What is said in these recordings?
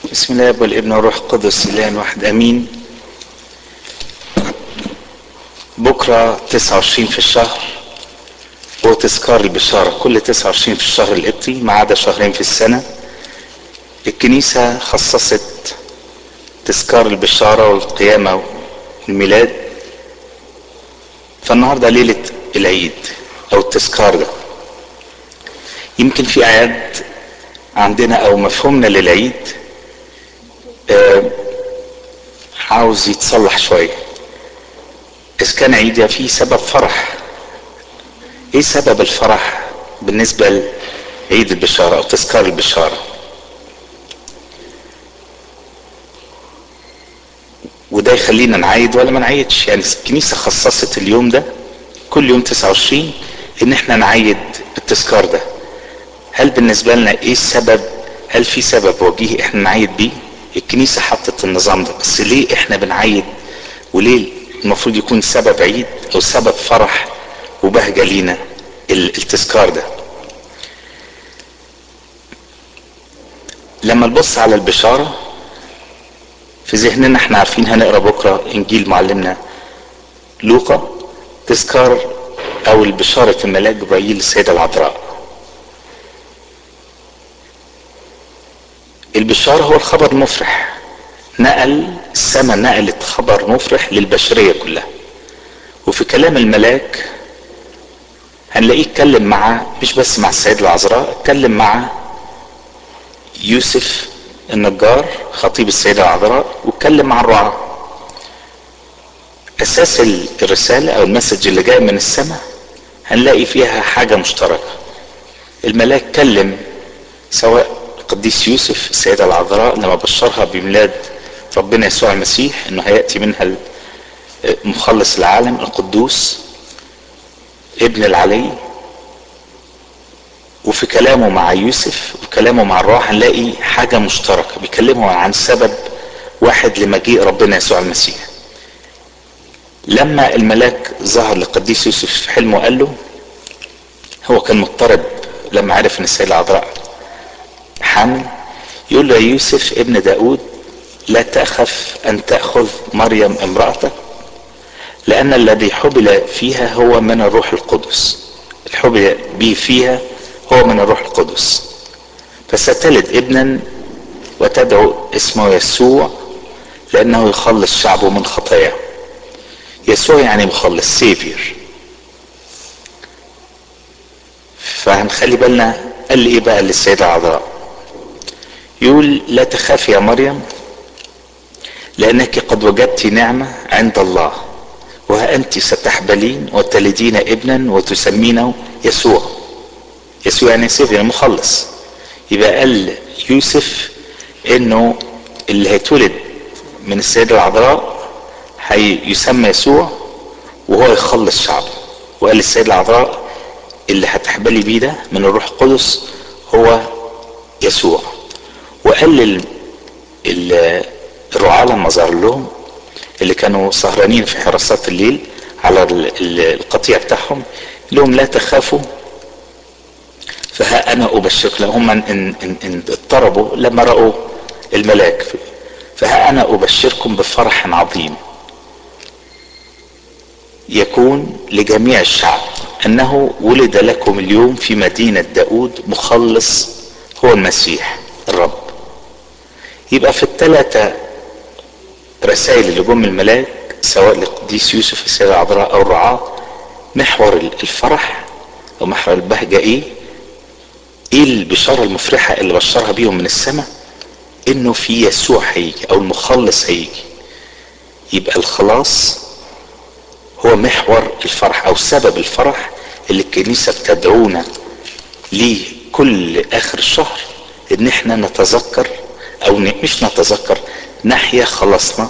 بسم الله والابن والروح القدس الان واحد امين بكرة 29 في الشهر هو تذكار البشارة كل 29 في الشهر القبطي ما عدا شهرين في السنة الكنيسة خصصت تذكار البشارة والقيامة والميلاد فالنهاردة ليلة العيد او التذكار ده يمكن في اعياد عندنا او مفهومنا للعيد آه عاوز يتصلح شوية اذا كان عيد فيه سبب فرح ايه سبب الفرح بالنسبة لعيد البشارة او تذكار البشارة وده يخلينا نعيد ولا ما نعيدش يعني الكنيسة خصصت اليوم ده كل يوم 29 ان احنا نعيد التذكار ده هل بالنسبة لنا ايه السبب هل في سبب وجيهي احنا نعيد بيه الكنيسة حطت النظام ده بس ليه احنا بنعيد وليه المفروض يكون سبب عيد او سبب فرح وبهجة لينا التذكار ده لما نبص على البشارة في ذهننا احنا عارفين هنقرا بكرة انجيل معلمنا لوقا تذكار او البشارة الملاك جبرائيل للسيدة العذراء البشارة هو الخبر المفرح نقل السماء نقلت خبر مفرح للبشرية كلها وفي كلام الملاك هنلاقيه اتكلم مع مش بس مع السيدة العذراء اتكلم مع يوسف النجار خطيب السيدة العذراء واتكلم مع الرعاة اساس الرسالة او المسج اللي جاي من السماء هنلاقي فيها حاجة مشتركة الملاك كلم سواء القديس يوسف السيدة العذراء لما بشرها بميلاد ربنا يسوع المسيح انه هيأتي منها مخلص العالم القدوس ابن العلي وفي كلامه مع يوسف وكلامه مع الروح هنلاقي حاجة مشتركة بيكلمه عن سبب واحد لمجيء ربنا يسوع المسيح لما الملاك ظهر لقديس يوسف في حلمه قال له هو كان مضطرب لما عرف ان السيدة العذراء حامل يقول له يا يوسف ابن داود لا تخف ان تأخذ مريم امرأتك لان الذي حبل فيها هو من الروح القدس الحبل به فيها هو من الروح القدس فستلد ابنا وتدعو اسمه يسوع لانه يخلص شعبه من خطاياه يسوع يعني مخلص سيفير فهنخلي بالنا قال لي ايه بقى للسيدة العذراء يقول لا تخافي يا مريم لانك قد وجدت نعمة عند الله وها انت ستحبلين وتلدين ابنا وتسمينه يسوع يسوع يعني سيفير مخلص يبقى قال يوسف انه اللي هيتولد من السيدة العذراء هيسمى يسوع وهو يخلص شعبه وقال للسيدة العذراء اللي هتحبلي بيه ده من الروح القدس هو يسوع وقال الرعاة لما ظهر لهم اللي كانوا سهرانين في حراسات الليل على القطيع بتاعهم لهم لا تخافوا فها انا ابشرك لهم ان ان ان اضطربوا لما راوا الملاك فها انا ابشركم بفرح عظيم يكون لجميع الشعب انه ولد لكم اليوم في مدينة داود مخلص هو المسيح الرب يبقى في الثلاثة رسائل اللي جم الملاك سواء لقديس يوسف السيدة العذراء او الرعاة محور الفرح او محور البهجة ايه ايه البشارة المفرحة اللي بشرها بيهم من السماء انه في يسوع هيجي او المخلص هيجي يبقى الخلاص هو محور الفرح او سبب الفرح اللي الكنيسة بتدعونا ليه كل اخر الشهر ان احنا نتذكر او مش نتذكر نحيا خلاصنا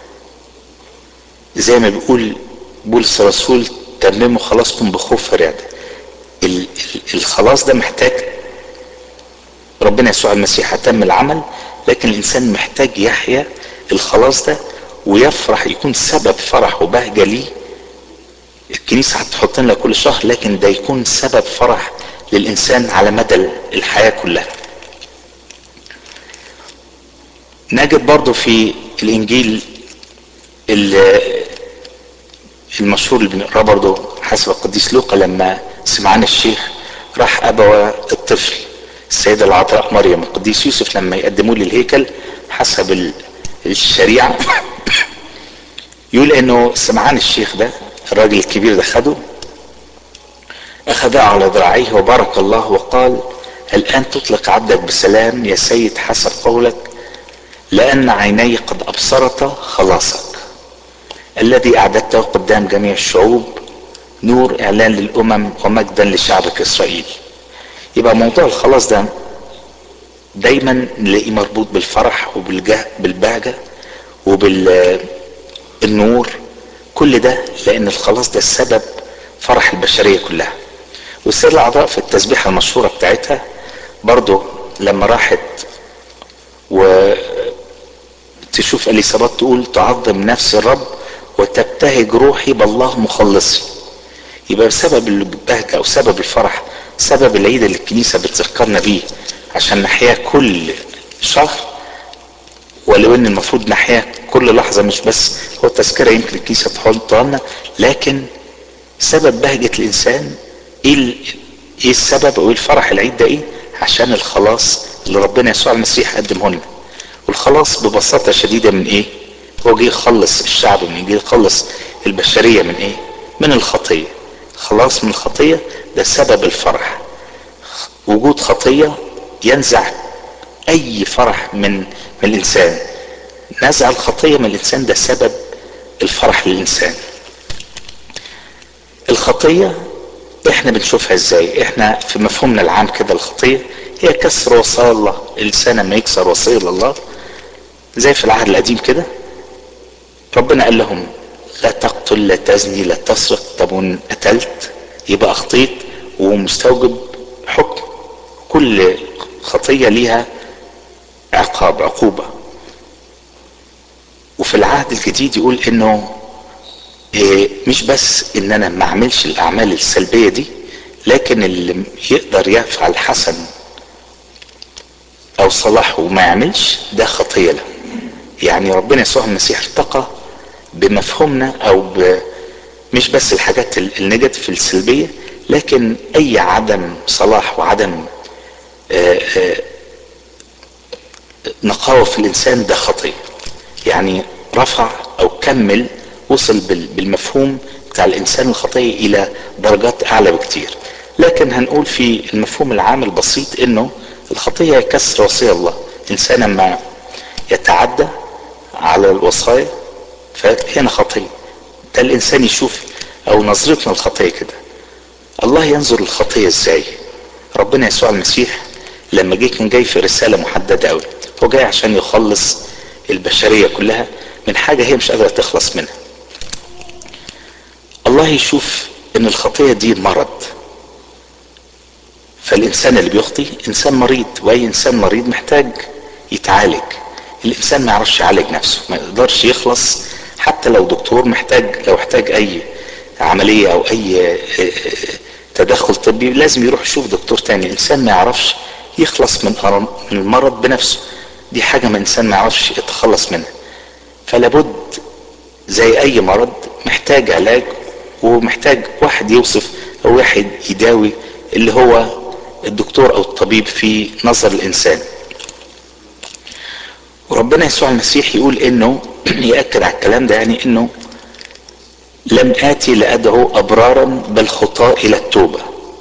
زي ما بيقول بولس الرسول تمموا خلاصكم بخوف فرعدة الخلاص ده محتاج ربنا يسوع المسيح تم العمل لكن الانسان محتاج يحيا الخلاص ده ويفرح يكون سبب فرح وبهجة ليه الكنيسة هتحط لنا كل شهر لكن ده يكون سبب فرح للإنسان على مدى الحياة كلها نجد برضو في الانجيل المشهور اللي بنقراه برضو حسب القديس لوقا لما سمعان الشيخ راح ابوى الطفل السيده العذراء مريم القديس يوسف لما يقدموه للهيكل حسب الشريعه يقول انه سمعان الشيخ ده الراجل الكبير ده خده اخذه على ذراعيه وبارك الله وقال الان تطلق عبدك بسلام يا سيد حسب قولك لان عيني قد ابصرت خلاصك الذي اعددته قدام جميع الشعوب نور اعلان للامم ومجدا لشعبك اسرائيل يبقى موضوع الخلاص ده دايما نلاقيه مربوط بالفرح وبالجه بالبهجة وبالنور كل ده لان الخلاص ده السبب فرح البشرية كلها والسيدة العذراء في التسبيحة المشهورة بتاعتها برضو لما راحت وتشوف اليسابات تقول تعظم نفس الرب وتبتهج روحي بالله مخلصي يبقى بسبب البهجة او سبب الفرح سبب العيد اللي الكنيسة بتذكرنا بيه عشان نحياه كل شهر ولو ان المفروض نحياه كل لحظة مش بس هو تذكرة يمكن الكنيسة تحطها لنا لكن سبب بهجة الانسان ايه ايه السبب او الفرح العيد ده ايه عشان الخلاص اللي ربنا يسوع المسيح قدمه لنا والخلاص ببساطة شديدة من ايه هو جه يخلص الشعب من جه يخلص البشرية من ايه من الخطية خلاص من الخطية ده سبب الفرح وجود خطية ينزع اي فرح من من الانسان نزع الخطية من الانسان ده سبب الفرح للانسان الخطية احنا بنشوفها ازاي احنا في مفهومنا العام كده الخطية هي كسر وصايا الله الانسان لما يكسر وصية الله زي في العهد القديم كده ربنا قال لهم لا تقتل لا تزني لا تسرق طب وان قتلت يبقى اخطيت ومستوجب حكم كل خطية ليها عقاب عقوبة وفي العهد الجديد يقول انه إيه مش بس ان انا ما اعملش الاعمال السلبية دي لكن اللي يقدر يفعل حسن او صلاح وما يعملش ده خطية له يعني ربنا يسوع المسيح ارتقى بمفهومنا او ب مش بس الحاجات النيجاتيف السلبية لكن اي عدم صلاح وعدم آآ آآ نقاوة في الانسان ده خطية يعني رفع او كمل وصل بالمفهوم بتاع الانسان الخطية الى درجات اعلى بكتير لكن هنقول في المفهوم العام البسيط انه الخطية هي كسر وصية الله الانسان لما يتعدى على الوصايا فهنا خطية ده الانسان يشوف او نظرتنا الخطية كده الله ينظر الخطية ازاي ربنا يسوع المسيح لما جه كان جاي في رسالة محددة قوي هو جاي عشان يخلص البشرية كلها من حاجة هي مش قادرة تخلص منها الله يشوف ان الخطية دي مرض فالانسان اللي بيخطي انسان مريض واي انسان مريض محتاج يتعالج الانسان ما يعرفش يعالج نفسه ما يقدرش يخلص حتى لو دكتور محتاج لو احتاج اي عملية او اي تدخل طبي لازم يروح يشوف دكتور تاني الانسان ما يعرفش يخلص من من المرض بنفسه دي حاجة ما الانسان ما يعرفش يتخلص منها فلابد زي اي مرض محتاج علاج ومحتاج واحد يوصف او واحد يداوي اللي هو الدكتور او الطبيب في نظر الانسان وربنا يسوع المسيح يقول انه يأكد على الكلام ده يعني انه لم آتي لأدعو أبرارا بل خطاة إلى التوبة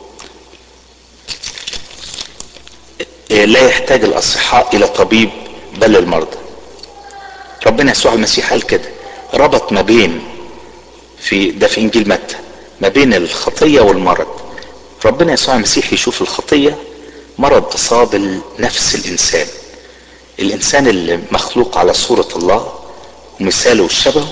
لا يحتاج الأصحاء إلى طبيب بل المرضى ربنا يسوع المسيح قال كده ربط ما بين في ده في إنجيل متى ما بين الخطية والمرض ربنا يسوع المسيح يشوف الخطية مرض أصاب نفس الإنسان الإنسان اللي مخلوق على صورة الله ومثاله وشبهه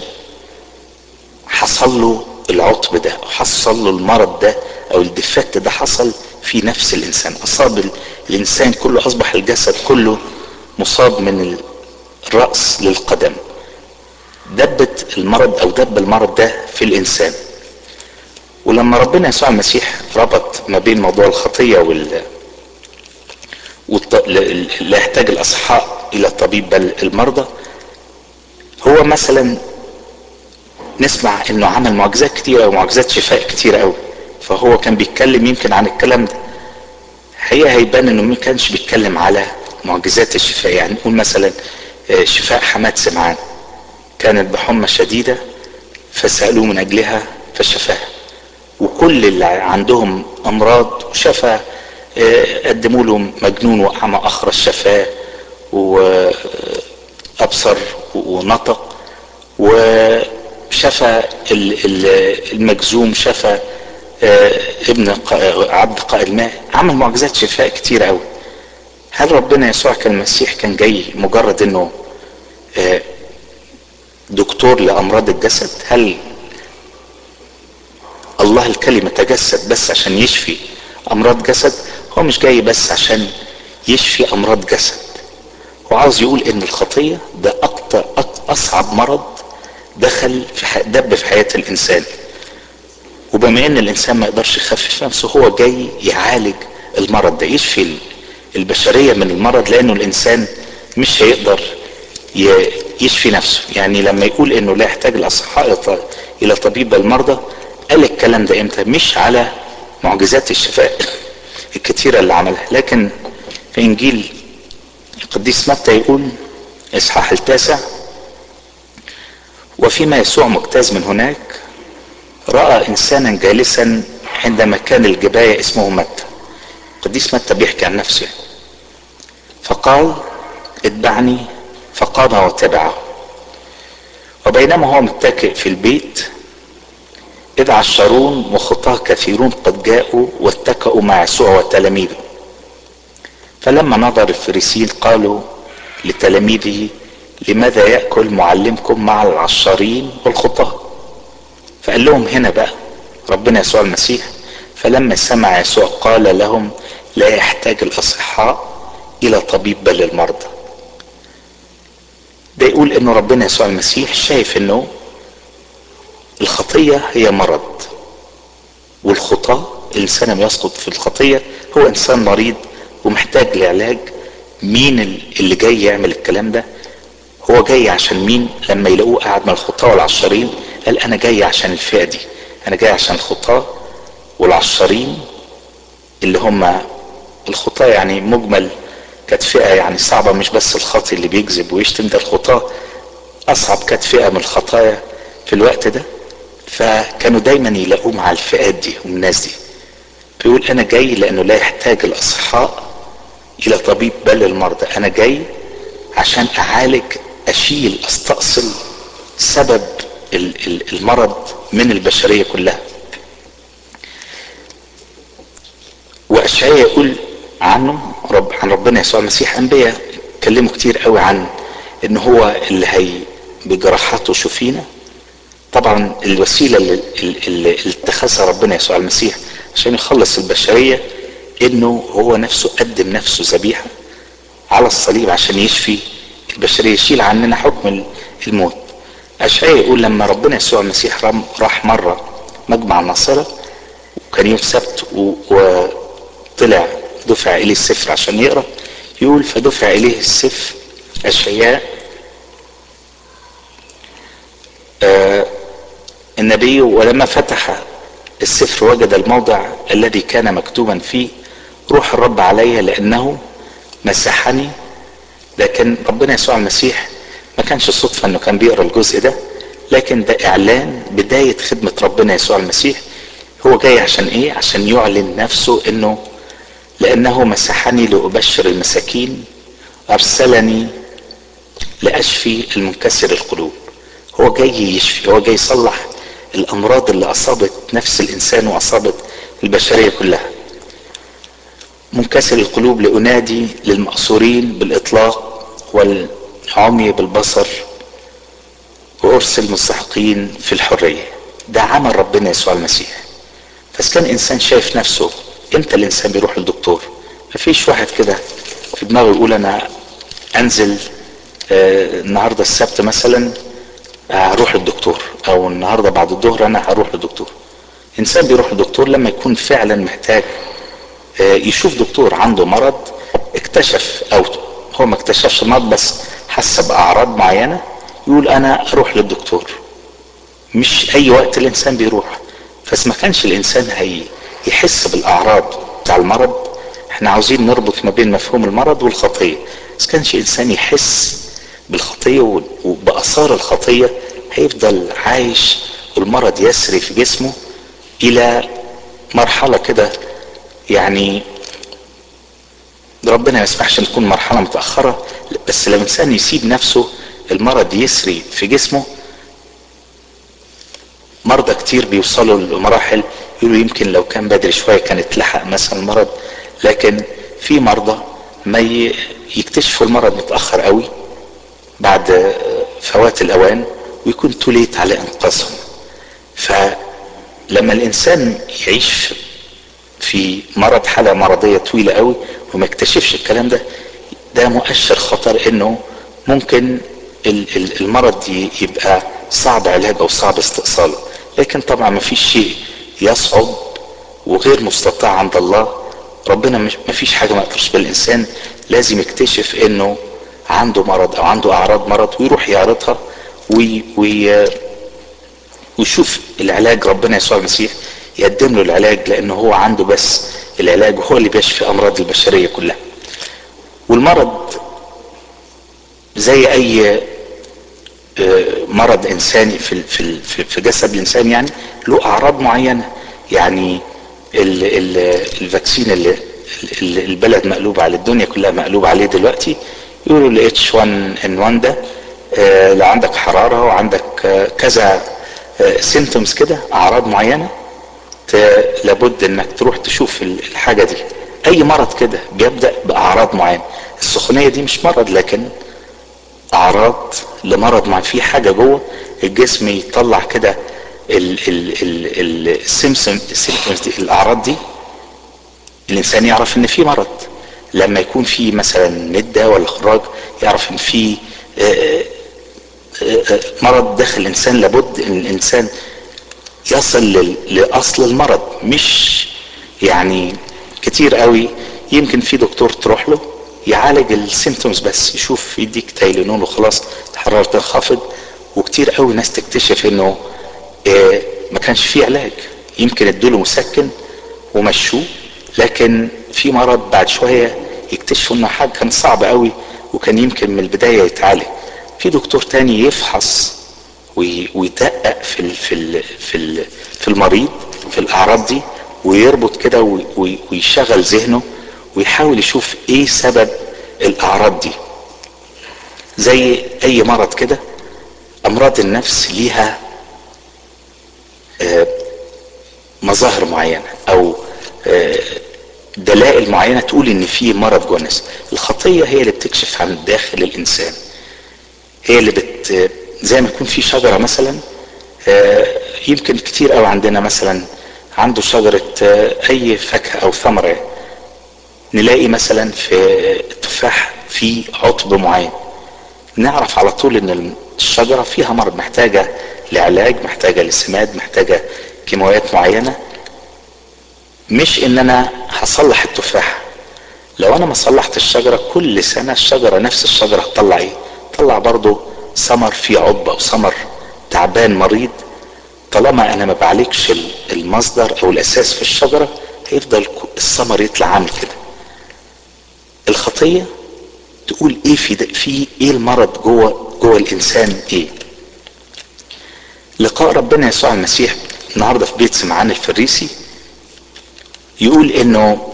حصل له العطب ده او حصل له المرض ده او الديفكت ده حصل في نفس الانسان اصاب الانسان كله اصبح الجسد كله مصاب من الراس للقدم دبت المرض او دب المرض ده في الانسان ولما ربنا يسوع المسيح ربط ما بين موضوع الخطيه وال لا يحتاج الاصحاء الى طبيب بل المرضى هو مثلا نسمع انه عمل معجزات كتيرة ومعجزات شفاء كتيرة قوي فهو كان بيتكلم يمكن عن الكلام ده هي هيبان انه ما كانش بيتكلم على معجزات الشفاء يعني نقول مثلا شفاء حماد سمعان كانت بحمى شديدة فسألوه من اجلها فشفاها وكل اللي عندهم امراض وشفى قدموا له مجنون واعمى اخرس شفاه وابصر ونطق وشفى المجزوم شفى ابن عبد قائد ماء عمل معجزات شفاء كتير قوي هل ربنا يسوع كان المسيح كان جاي مجرد انه دكتور لامراض الجسد هل الله الكلمة تجسد بس عشان يشفي امراض جسد هو مش جاي بس عشان يشفي امراض جسد هو عاوز يقول ان الخطية ده اكتر اصعب مرض دخل في دب في حياة الانسان وبما ان الانسان ما يقدرش يخفف نفسه هو جاي يعالج المرض ده يشفي البشرية من المرض لانه الانسان مش هيقدر يشفي نفسه يعني لما يقول انه لا يحتاج الاصحاء الى طبيب المرضى قال الكلام ده امتى مش على معجزات الشفاء الكتيرة اللي عملها لكن في انجيل القديس متى يقول اصحاح التاسع وفيما يسوع مجتاز من هناك رأى انسانا جالسا عند مكان الجباية اسمه متى القديس متى بيحكي عن نفسه فقال اتبعني فقام وتبعه وبينما هو متكئ في البيت إذ عشرون وخطاه كثيرون قد جاءوا واتكأوا مع يسوع وتلاميذه فلما نظر الفريسيين قالوا لتلاميذه لماذا يأكل معلمكم مع العشارين والخطاه فقال لهم هنا بقى ربنا يسوع المسيح فلما سمع يسوع قال لهم لا يحتاج الأصحاء إلى طبيب بل المرضى ده يقول انه ربنا يسوع المسيح شايف انه الخطية هي مرض والخطاة الانسان لما يسقط في الخطية هو انسان مريض ومحتاج لعلاج مين اللي جاي يعمل الكلام ده هو جاي عشان مين لما يلاقوه قاعد مع الخطاة والعشرين قال انا جاي عشان الفئة دي انا جاي عشان الخطاة والعشرين اللي هم الخطاة يعني مجمل كانت فئة يعني صعبة مش بس الخاطي اللي بيكذب ويشتم ده الخطاة أصعب كانت فئة من الخطايا في الوقت ده فكانوا دايما يلاقوه مع الفئات دي والناس دي بيقول أنا جاي لأنه لا يحتاج الأصحاء إلى طبيب بل المرضى أنا جاي عشان أعالج أشيل أستأصل سبب المرض من البشرية كلها وأشعياء يقول عنه رب عن ربنا يسوع المسيح انبياء اتكلموا كتير قوي عن ان هو اللي هي بجراحاته شفينا طبعا الوسيلة اللي, اللي اتخذها ربنا يسوع المسيح عشان يخلص البشرية انه هو نفسه قدم نفسه ذبيحة على الصليب عشان يشفي البشرية يشيل عننا حكم الموت أشعياء يقول لما ربنا يسوع المسيح راح مرة مجمع الناصرة وكان يوم سبت وطلع دفع إليه السفر عشان يقرأ يقول فدفع إليه السفر أشعياء آه النبي ولما فتح السفر وجد الموضع الذي كان مكتوبا فيه روح الرب علي لأنه مسحني لكن ربنا يسوع المسيح ما كانش صدفة انه كان بيقرا الجزء ده لكن ده اعلان بداية خدمة ربنا يسوع المسيح هو جاي عشان ايه عشان يعلن نفسه انه لانه مسحني لابشر المساكين ارسلني لاشفي المنكسر القلوب هو جاي يشفي هو جاي يصلح الامراض اللي اصابت نفس الانسان واصابت البشرية كلها منكسر القلوب لانادي للمأسورين بالاطلاق والعمي بالبصر وارسل مستحقين في الحرية ده عمل ربنا يسوع المسيح بس كان انسان شايف نفسه امتى الانسان بيروح للدكتور مفيش واحد كده في دماغه يقول انا انزل آه النهارده السبت مثلا هروح للدكتور او النهارده بعد الظهر انا هروح للدكتور انسان بيروح للدكتور لما يكون فعلا محتاج آه يشوف دكتور عنده مرض اكتشف او هو ما اكتشفش المرض بس حس باعراض معينه يقول انا اروح للدكتور مش اي وقت الانسان بيروح بس ما كانش الانسان هي يحس بالاعراض بتاع المرض احنا عاوزين نربط ما بين مفهوم المرض والخطيه بس كانش انسان يحس بالخطيه وباثار الخطيه هيفضل عايش والمرض يسري في جسمه الى مرحله كده يعني ربنا ما يسمحش ان تكون مرحله متاخره بس لما الانسان يسيب نفسه المرض يسري في جسمه مرضى كتير بيوصلوا لمراحل يقولوا يمكن لو كان بدري شويه كان اتلحق مثلا المرض لكن في مرضى ما يكتشفوا المرض متاخر قوي بعد فوات الاوان ويكون توليت على انقاذهم فلما الانسان يعيش في مرض حاله مرضيه طويله قوي وما يكتشفش الكلام ده ده مؤشر خطر انه ممكن المرض يبقى صعب علاجه او صعب استئصاله لكن طبعا ما فيش شيء يصعب وغير مستطاع عند الله ربنا مش ما فيش حاجه ما يقدرش بالانسان لازم يكتشف انه عنده مرض او عنده اعراض مرض ويروح يعرضها وي وي ويشوف العلاج ربنا يسوع المسيح يقدم له العلاج لانه هو عنده بس العلاج وهو اللي بيشفي امراض البشريه كلها والمرض زي اي مرض انساني في في في جسد الانسان يعني له اعراض معينه يعني ال ال الفاكسين اللي البلد مقلوب على الدنيا كلها مقلوب عليه دلوقتي يقولوا ال اتش 1 ان 1 ده لو عندك حراره وعندك كذا سيمتومز كده اعراض معينه لابد انك تروح تشوف الحاجه دي اي مرض كده بيبدا باعراض معينه السخونيه دي مش مرض لكن اعراض لمرض معين في حاجه جوه الجسم يطلع كده السيمتومز دي الاعراض دي الانسان يعرف ان في مرض لما يكون في مثلا ندة ولا خراج يعرف ان في مرض داخل الانسان لابد ان الانسان يصل لاصل المرض مش يعني كتير قوي يمكن في دكتور تروح له يعالج السيمتومز بس يشوف يديك تايلينول وخلاص الحراره تنخفض وكتير قوي ناس تكتشف انه آه ما كانش فيه علاج يمكن ادوله مسكن ومشوه لكن في مرض بعد شويه يكتشفوا انه حاجه كان صعب قوي وكان يمكن من البدايه يتعالج في دكتور تاني يفحص ويدقق في ال في ال في ال في المريض في الاعراض دي ويربط كده ويشغل ذهنه ويحاول يشوف ايه سبب الاعراض دي زي اي مرض كده امراض النفس ليها آه مظاهر معينه او آه دلائل معينه تقول ان في مرض جوه الناس الخطيه هي اللي بتكشف عن داخل الانسان هي اللي بت زي ما يكون في شجره مثلا آه يمكن كتير قوي عندنا مثلا عنده شجره اي فاكهه او ثمره نلاقي مثلا في التفاح في عطب معين نعرف على طول ان الشجره فيها مرض محتاجه لعلاج محتاجه لسماد محتاجه كيماويات معينه مش ان انا هصلح التفاح لو انا ما صلحت الشجره كل سنه الشجره نفس الشجره هتطلع ايه تطلع برضه ثمر فيه عضب او ثمر تعبان مريض طالما انا ما بعالجش المصدر او الاساس في الشجره هيفضل الثمر يطلع عامل كده الخطيه تقول ايه في في ايه المرض جوه جوه الانسان ايه لقاء ربنا يسوع المسيح النهارده في بيت سمعان الفريسي يقول انه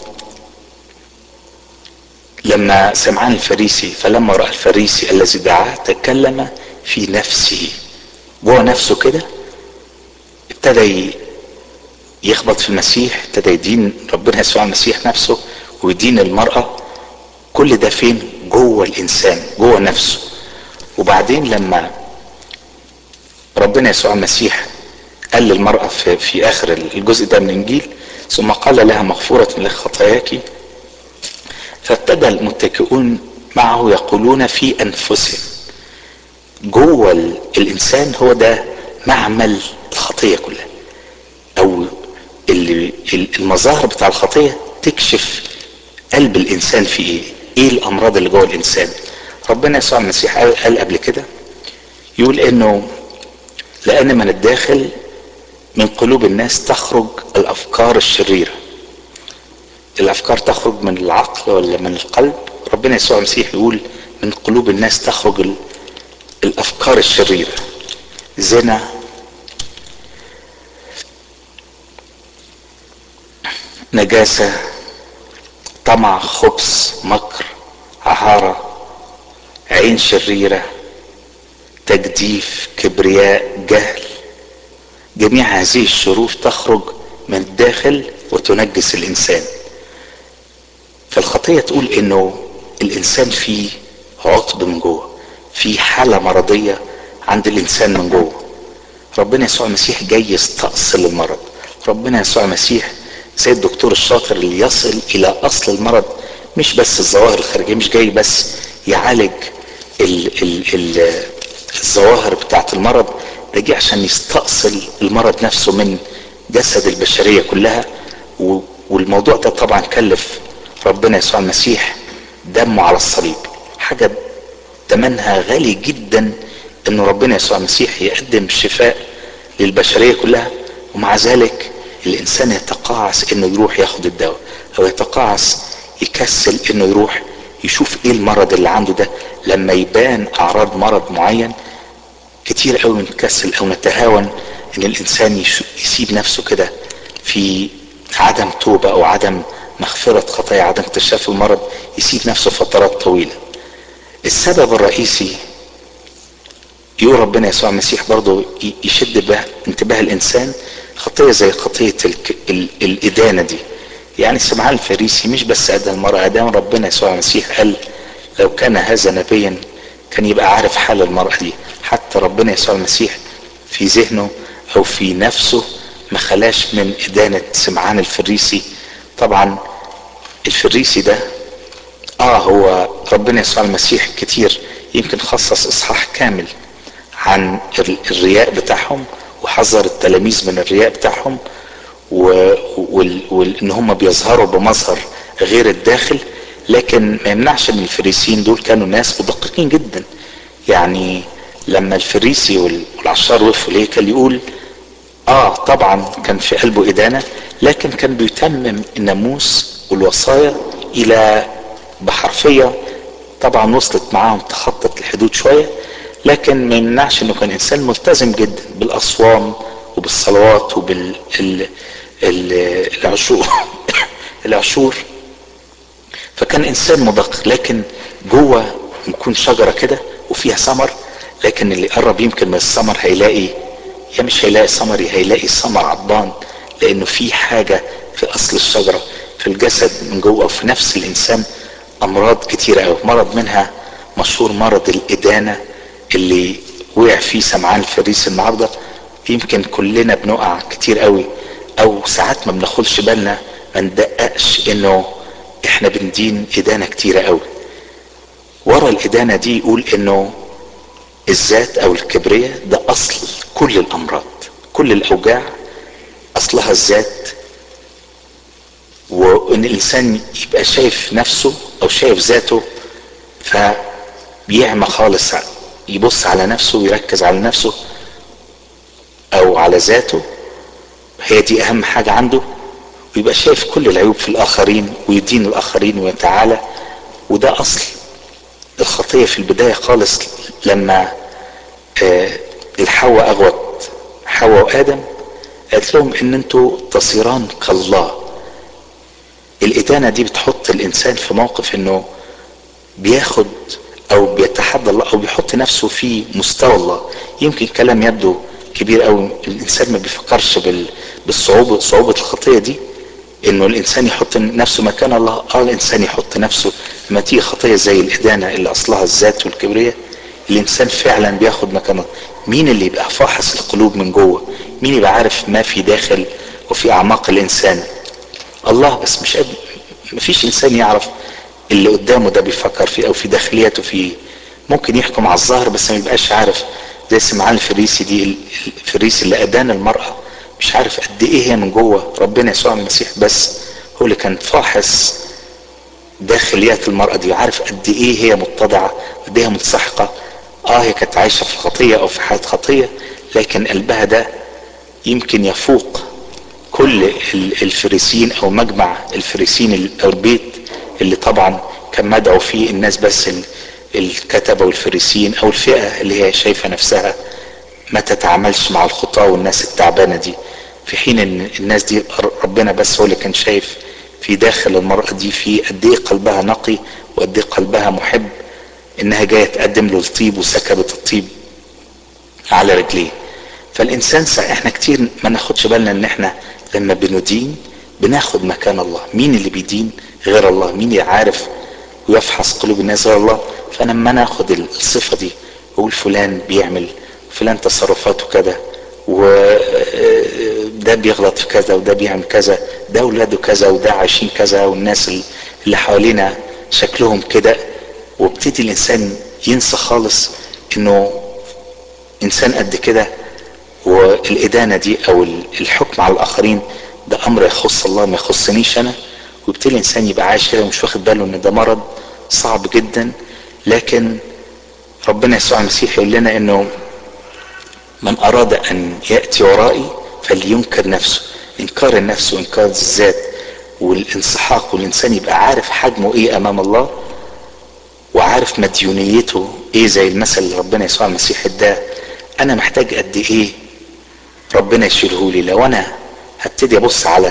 لما سمعان الفريسي فلما راى الفريسي الذي دعاه تكلم في نفسه جوه نفسه كده ابتدى يخبط في المسيح ابتدى يدين ربنا يسوع المسيح نفسه ويدين المرأة كل ده فين جوه الإنسان جوه نفسه وبعدين لما ربنا يسوع المسيح قال للمرأة في, في آخر الجزء ده من الإنجيل ثم قال لها مغفورة لك خطاياك فابتدى المتكئون معه يقولون في أنفسهم جوه الإنسان هو ده معمل الخطية كلها أو اللي المظاهر بتاع الخطية تكشف قلب الإنسان في إيه ايه الامراض اللي جوه الانسان ربنا يسوع المسيح قال قبل كده يقول انه لان من الداخل من قلوب الناس تخرج الافكار الشريره الافكار تخرج من العقل ولا من القلب ربنا يسوع المسيح يقول من قلوب الناس تخرج الافكار الشريره زنا نجاسه طمع خبث مكر عهاره عين شريره تجديف كبرياء جهل جميع هذه الشرور تخرج من الداخل وتنجس الانسان فالخطيه تقول انه الانسان فيه عطب من جوه في حاله مرضيه عند الانسان من جوه ربنا يسوع المسيح جاي يستأصل المرض ربنا يسوع المسيح زي الدكتور الشاطر اللي يصل الى اصل المرض مش بس الظواهر الخارجيه مش جاي بس يعالج ال ال ال الظواهر بتاعت المرض ده جه عشان يستأصل المرض نفسه من جسد البشريه كلها والموضوع ده طبعا كلف ربنا يسوع المسيح دمه على الصليب حاجه ثمنها غالي جدا ان ربنا يسوع المسيح يقدم شفاء للبشريه كلها ومع ذلك الانسان يتقاعس انه يروح ياخد الدواء او يتقاعس يكسل انه يروح يشوف ايه المرض اللي عنده ده لما يبان اعراض مرض معين كتير قوي بنكسل او نتهاون ان الانسان يسيب نفسه كده في عدم توبه او عدم مغفره خطايا عدم اكتشاف المرض يسيب نفسه فترات طويله السبب الرئيسي يقول ربنا يسوع المسيح برضه يشد به انتباه الانسان خطيه زي خطيه الك... ال... الادانه دي يعني سمعان الفريسي مش بس ادى المراه ادام ربنا يسوع المسيح قال لو كان هذا نبيا كان يبقى عارف حال المراه دي حتى ربنا يسوع المسيح في ذهنه او في نفسه ما خلاش من ادانه سمعان الفريسي طبعا الفريسي ده اه هو ربنا يسوع المسيح كتير يمكن خصص اصحاح كامل عن الرياء بتاعهم وحذر التلاميذ من الرياء بتاعهم وان هم بيظهروا بمظهر غير الداخل لكن ما يمنعش ان الفريسيين دول كانوا ناس مدققين جدا يعني لما الفريسي والعشار وقفوا الهيكل يقول اه طبعا كان في قلبه ادانه لكن كان بيتمم الناموس والوصايا الى بحرفيه طبعا وصلت معاهم تخطت الحدود شويه لكن ما يمنعش انه كان انسان ملتزم جدا بالاصوام وبالصلوات وبال ال... ال... العشور العشور فكان انسان مدقق لكن جوه يكون شجره كده وفيها ثمر لكن اللي قرب يمكن من الثمر هيلاقي يا مش هيلاقي ثمر يا هيلاقي ثمر عضبان لانه في حاجه في اصل الشجره في الجسد من جوه وفي نفس الانسان امراض كتيره قوي مرض منها مشهور مرض الادانه اللي وقع فيه سمعان الفريس النهارده يمكن كلنا بنقع كتير قوي او ساعات ما بناخدش بالنا ما ندققش انه احنا بندين ادانه كتيره قوي ورا الادانه دي يقول انه الذات او الكبرياء ده اصل كل الامراض كل الاوجاع اصلها الذات وان الانسان يبقى شايف نفسه او شايف ذاته فبيعمى خالص يبص على نفسه ويركز على نفسه او على ذاته هي دي اهم حاجة عنده ويبقى شايف كل العيوب في الاخرين ويدين الاخرين ويتعالى وده اصل الخطية في البداية خالص لما آه الحواء اغوت حواء وادم قالت لهم ان انتوا تصيران كالله الادانة دي بتحط الانسان في موقف انه بياخد او بيتحدى الله او بيحط نفسه في مستوى الله يمكن كلام يبدو كبير قوي الانسان ما بيفكرش بال... بالصعوبة صعوبة الخطية دي انه الانسان يحط نفسه مكان الله اه الانسان يحط نفسه لما تيجي خطية زي الادانة اللي اصلها الذات والكبرياء الانسان فعلا بياخد مكانه مين اللي يبقى فاحص القلوب من جوه مين يبقى عارف ما في داخل وفي اعماق الانسان الله بس مش قد مفيش انسان يعرف اللي قدامه ده بيفكر فيه او في داخليته فيه ممكن يحكم على الظاهر بس ما يبقاش عارف زي سمعان الفريسي دي الفريسي اللي ادان المرأة مش عارف قد ايه هي من جوه ربنا يسوع المسيح بس هو اللي كان فاحص داخليات المرأة دي وعارف قد ايه هي متضعة قد ايه منسحقة اه هي كانت عايشة في خطية او في حياة خطية لكن قلبها ده يمكن يفوق كل الفريسين او مجمع الفريسين او البيت اللي طبعا كان مدعو فيه الناس بس الكتبة والفريسين او الفئة اللي هي شايفة نفسها ما تتعاملش مع الخطاة والناس التعبانة دي في حين ان الناس دي ربنا بس هو اللي كان شايف في داخل المرأة دي في قد ايه قلبها نقي وقد ايه قلبها محب انها جاية تقدم له الطيب وسكبت الطيب على رجليه فالانسان سا احنا كتير ما ناخدش بالنا ان احنا لما بندين بناخد مكان الله مين اللي بيدين غير الله مين اللي عارف ويفحص قلوب الناس غير الله فانا لما انا اخد الصفة دي واقول فلان بيعمل فلان تصرفاته كده وده بيغلط في كذا وده بيعمل كذا ده اولاده كذا وده عايشين كذا والناس اللي حوالينا شكلهم كده وابتدي الانسان ينسى خالص انه انسان قد كده والادانة دي او الحكم على الاخرين ده امر يخص الله ما يخصنيش انا ويبتدي الانسان يبقى عايش كده ومش واخد باله ان ده مرض صعب جدا لكن ربنا يسوع المسيح يقول لنا انه من اراد ان ياتي ورائي فلينكر نفسه انكار النفس وانكار الذات والانسحاق والانسان يبقى عارف حجمه ايه امام الله وعارف مديونيته ايه زي المثل اللي ربنا يسوع المسيح اداه انا محتاج قد ايه ربنا يشيله لي لو انا هبتدي ابص على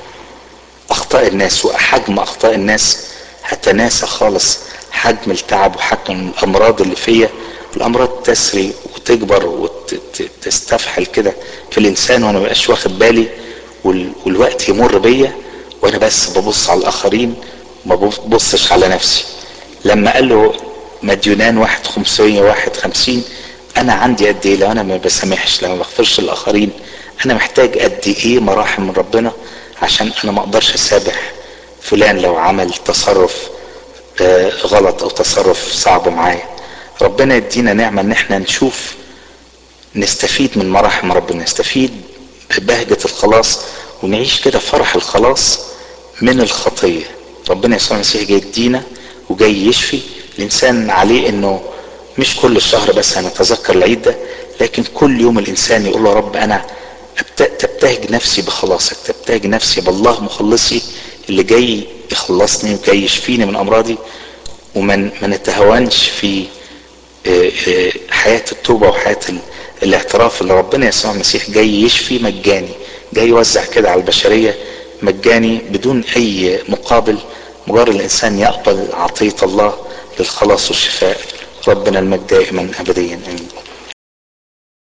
اخطاء الناس وحجم اخطاء الناس هتناسى خالص حجم التعب وحجم الامراض اللي فيا الامراض تسري وتكبر وتستفحل كده في الانسان وانا مبقاش واخد بالي والوقت يمر بيا وانا بس ببص على الاخرين ما ببصش على نفسي لما قال له مديونان واحد خمسمية واحد خمسين انا عندي قد ايه لو انا ما بسامحش لما بغفرش الاخرين انا محتاج قد ايه مراحم من ربنا عشان انا ما اقدرش اسامح فلان لو عمل تصرف آه غلط او تصرف صعب معايا ربنا يدينا نعمة ان احنا نشوف نستفيد من مراحم ربنا نستفيد ببهجة الخلاص ونعيش كده فرح الخلاص من الخطية ربنا يسوع المسيح جاي يدينا وجاي يشفي الانسان عليه انه مش كل الشهر بس هنتذكر العيد ده لكن كل يوم الانسان يقول له رب انا تبتهج نفسي بخلاصك تبتهج نفسي بالله مخلصي اللي جاي يخلصني وجاي يشفيني من امراضي ومن ما نتهاونش في حياة التوبة وحياة الاعتراف اللي ربنا يسوع المسيح جاي يشفي مجاني جاي يوزع كده على البشرية مجاني بدون اي مقابل مجرد الانسان يقبل عطية الله للخلاص والشفاء ربنا المجد دائما ابديا امين